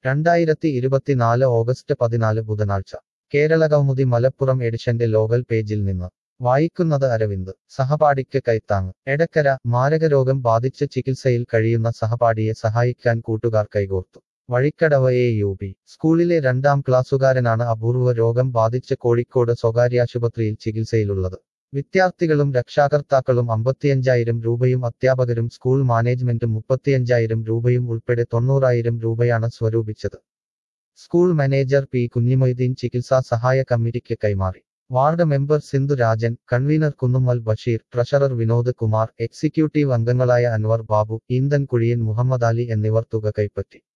രണ്ടായിരത്തി ഇരുപത്തിനാല് ഓഗസ്റ്റ് പതിനാല് ബുധനാഴ്ച കേരളകൗമുദി മലപ്പുറം എഡിഷന്റെ ലോകൽ പേജിൽ നിന്ന് വായിക്കുന്നത് അരവിന്ദ് സഹപാഠിക്ക് കൈത്താങ് എടക്കര മാരകരോഗം ബാധിച്ച് ചികിത്സയിൽ കഴിയുന്ന സഹപാഠിയെ സഹായിക്കാൻ കൂട്ടുകാർ കൈകോർത്തു വഴിക്കടവ് എ യു ബി സ്കൂളിലെ രണ്ടാം ക്ലാസ്സുകാരനാണ് അപൂർവ രോഗം ബാധിച്ച് കോഴിക്കോട് സ്വകാര്യാശുപത്രിയിൽ ചികിത്സയിലുള്ളത് വിദ്യാർത്ഥികളും രക്ഷാകർത്താക്കളും അമ്പത്തിയഞ്ചായിരം രൂപയും അധ്യാപകരും സ്കൂൾ മാനേജ്മെന്റും മുപ്പത്തിയഞ്ചായിരം രൂപയും ഉൾപ്പെടെ തൊണ്ണൂറായിരം രൂപയാണ് സ്വരൂപിച്ചത് സ്കൂൾ മാനേജർ പി കുഞ്ഞിമൊയ്തീൻ ചികിത്സാ സഹായ കമ്മിറ്റിക്ക് കൈമാറി ward member Sindhu Rajan convener Kunnummal Basheer treasurer Vinod Kumar executive അംഗങ്ങളായ അൻവർ ബാബു ഈന്തൻ കുഴിയൻ മുഹമ്മദ് അലി എന്നിവർ തുക കൈപ്പറ്റി